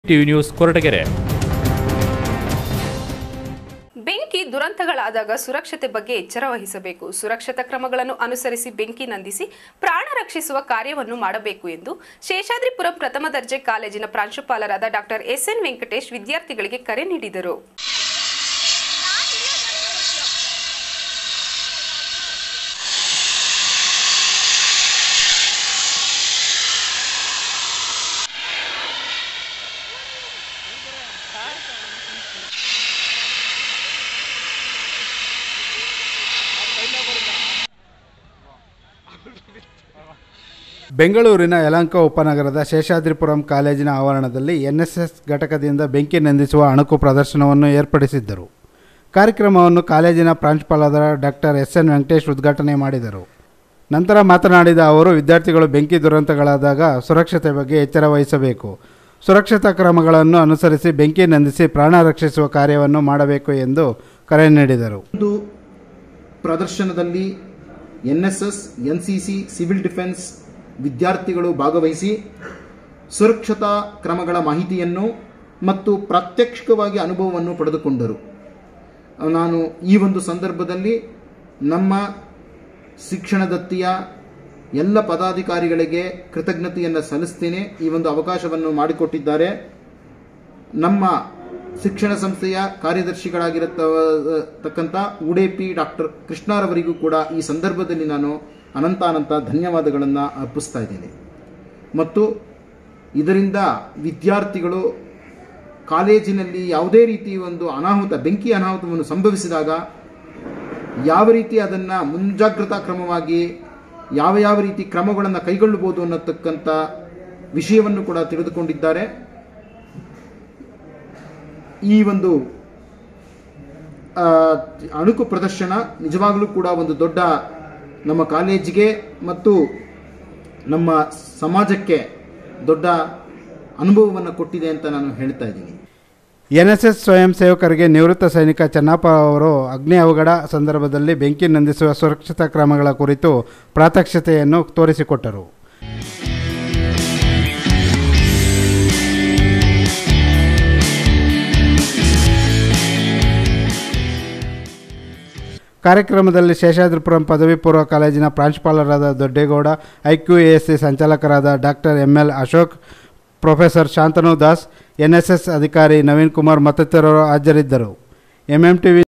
TV news Koratagere ಬೆಂಕಿ ದುರಂತಗಳಾದಾಗ ಸುರಕ್ಷತೆ ಬಗ್ಗೆ ಎಚ್ಚರ ವಹಿಸಬೇಕು ಸುರಕ್ಷತಾ ಕ್ರಮಗಳನ್ನು ಅನುಸರಿಸಿ ಬೆಂಕಿ ನಂದಿಸಿ ಪ್ರಾಣ ರಕ್ಷಿಸುವ ಕಾರ್ಯವನ್ನು ಮಾಡಬೇಕು ಎಂದು ಶೇಷಾದ್ರಿಪುರಂ ಪ್ರಥಮ ದರ್ಜೆ ಕಾಲೇಜಿನ ಪ್ರಾಂಶುಪಾಲರಾದ ಡಾಕ್ಟರ್ ಎಸ್ಎನ್ ವೆಂಕಟೇಶ್ ವಿದ್ಯಾರ್ಥಿಗಳಿಗೆ ಕರೆ ನೀಡಿದರು ಬೆಂಗಳೂರಿನ ಯಲಹಂಕ ಉಪನಗರದ ಶೇಷಾದ್ರಿಪುರಂ ಕಾಲೇಜಿನ ಆವರಣದಲ್ಲಿ ಎನ್ಎಸ್ಎಸ್ ಘಟಕದಿಂದ ಬೆಂಕಿ ನಂದಿಸುವ ಅಣುಕು ಪ್ರದರ್ಶನವನ್ನು ಏರ್ಪಡಿಸಿದ್ದರು ಕಾರ್ಯಕ್ರಮವನ್ನು ಕಾಲೇಜಿನ ಪ್ರಾಂಶುಪಾಲರಾದ ಡಾಕ್ಟರ್ ಎಸ್ ಎನ್ ವೆಂಕಟೇಶ್ ಉದ್ಘಾಟನೆ ಮಾಡಿದರು ನಂತರ ಮಾತನಾಡಿದ ಅವರು ವಿದ್ಯಾರ್ಥಿಗಳು ಬೆಂಕಿ ದುರಂತಗಳಾದಾಗ ಸುರಕ್ಷತೆ ಬಗ್ಗೆ ಎಚ್ಚರ ವಹಿಸಬೇಕು ಸುರಕ್ಷತಾ ಕ್ರಮಗಳನ್ನು ಅನುಸರಿಸಿ ಬೆಂಕಿ ನಂದಿಸಿ ಪ್ರಾಣ ರಕ್ಷಿಸುವ ಕಾರ್ಯವನ್ನು ಮಾಡಬೇಕು ಎಂದು ಕರೆ ನೀಡಿದರು ಒಂದು ಪ್ರದರ್ಶನದಲ್ಲಿ N S S N C C civil defence ವಿದ್ಯಾರ್ಥಿಗಳು ಭಾಗವಹಿಸಿ ಸುರಕ್ಷತಾ ಕ್ರಮಗಳ ಮಾಹಿತಿಯನ್ನು ಮತ್ತು ಪ್ರಾತ್ಯಕ್ಷಿಕವಾಗಿ ಅನುಭವವನ್ನು ಪಡೆದುಕೊಂಡರು ನಾನು ಈ ಒಂದು ಸಂದರ್ಭದಲ್ಲಿ ನಮ್ಮ ಶಿಕ್ಷಣದತ್ತಿಯ ಎಲ್ಲ ಪದಾಧಿಕಾರಿಗಳಿಗೆ ಕೃತಜ್ಞತೆಯನ್ನು ಸಲ್ಲಿಸ್ತೇನೆ ಈ ಒಂದು ಅವಕಾಶವನ್ನು ಮಾಡಿಕೊಟ್ಟಿದ್ದಾರೆ ನಮ್ಮ ಶಿಕ್ಷಣ ಸಂಸ್ಥೆಯ ಕಾರ್ಯದರ್ಶಿಗಳಾಗಿರತಕ್ಕಂಥ ಉಡೇಪಿ ಡಾಕ್ಟರ್ ಕೃಷ್ಣರವರಿಗೂ ಕೂಡ ಈ ಸಂದರ್ಭದಲ್ಲಿ ನಾನು ಅನಂತ ಅನಂತ ಧನ್ಯವಾದಗಳನ್ನು ಅರ್ಪಿಸ್ತಾ ಇದ್ದೇನೆ ಮತ್ತು ಇದರಿಂದ ವಿದ್ಯಾರ್ಥಿಗಳು ಕಾಲೇಜಿನಲ್ಲಿ ಯಾವುದೇ ರೀತಿ ಒಂದು ಅನಾಹುತ ಬೆಂಕಿ ಅನಾಹುತವನ್ನು ಸಂಭವಿಸಿದಾಗ ಯಾವ ರೀತಿ ಅದನ್ನು ಮುಂಜಾಗ್ರತಾ ಕ್ರಮವಾಗಿ ಯಾವ ಯಾವ ರೀತಿ ಕ್ರಮಗಳನ್ನು ಕೈಗೊಳ್ಳಬಹುದು ಅನ್ನತಕ್ಕಂಥ ವಿಷಯವನ್ನು ಕೂಡ ತಿಳಿದುಕೊಂಡಿದ್ದಾರೆ ಈ ಒಂದು ಆ, ಅಣುಕು ಪ್ರದರ್ಶನ ನಿಜವಾಗಲೂ ಕೂಡ ಒಂದು ದೊಡ್ಡ ನಮ್ಮ ಕಾಲೇಜಿಗೆ ಮತ್ತು ನಮ್ಮ ಸಮಾಜಕ್ಕೆ ದೊಡ್ಡ ಅನುಭವವನ್ನು ಕೊಟ್ಟಿದೆ ಅಂತ ನಾನು ಹೇಳ್ತಾ ಇದ್ದೀನಿ ಎನ್ಎಸ್ಎಸ್ ಸ್ವಯಂ ಸೇವಕರಿಗೆ ನಿವೃತ್ತ ಸೈನಿಕ ಚೆನ್ನಪ್ಪ ಅವರು ಅಗ್ನಿ ಅವಘಡ ಸಂದರ್ಭದಲ್ಲಿ ಬೆಂಕಿ ನಂದಿಸುವ ಸುರಕ್ಷತಾ ಕ್ರಮಗಳ ಕುರಿತು ಪ್ರಾತ್ಯಕ್ಷತೆಯನ್ನು ತೋರಿಸಿಕೊಟ್ಟರು ಕಾರ್ಯಕ್ರಮದಲ್ಲಿ ಶೇಷಾದ್ರಿಪುರಂ ಪದವಿ ಪೂರ್ವ ಕಾಲೇಜಿನ ಪ್ರಾಂಶುಪಾಲರಾದ Doddegowda IQ A S C ಸಂಚಾಲಕರಾದ doctor M L Ashok professor Shantanu Das NSS ಅಧಿಕಾರಿ ನವೀನ್ ಕುಮಾರ್ ಮತ್ತಿತರರು ಹಾಜರಿದ್ದರು ಎಂಎಂ ಟಿವಿ